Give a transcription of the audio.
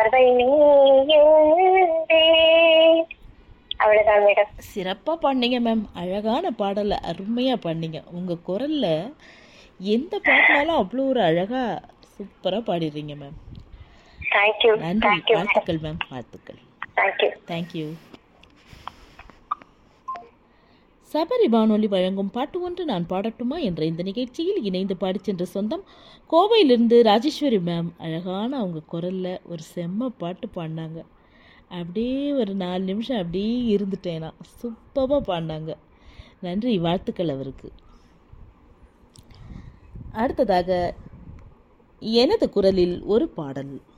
பார்வை நீ என்பே அவ்வளவுதான் மேடம் சிறப்பாக பாடினீங்க மேம் அழகான பாடலை அருமையாக பாடினீங்க உங்கள் குரலில் எந்த பாட்டினாலும் அவ்வளோ ஒரு அழகாக சூப்பராக பாடிடுறீங்க மேம் தேங்க்யூ நன்றி தேங்க்யூ வாழ்த்துக்கள் மேம் வாழ்த்துக்கள் தேங்க்யூ தேங்க்யூ சபரி வானொலி வழங்கும் பாட்டு ஒன்று நான் பாடட்டுமா என்ற இந்த நிகழ்ச்சியில் இணைந்து பாடிச் சென்ற சொந்தம் கோவையிலிருந்து ராஜேஸ்வரி மேம் அழகான அவங்க குரலில் ஒரு செம்ம பாட்டு பாடினாங்க அப்படியே ஒரு நாலு நிமிஷம் அப்படியே இருந்துட்டேன் நான் சூப்பராக பாடினாங்க நன்றி வாழ்த்துக்கள் அவருக்கு அடுத்ததாக எனது குரலில் ஒரு பாடல்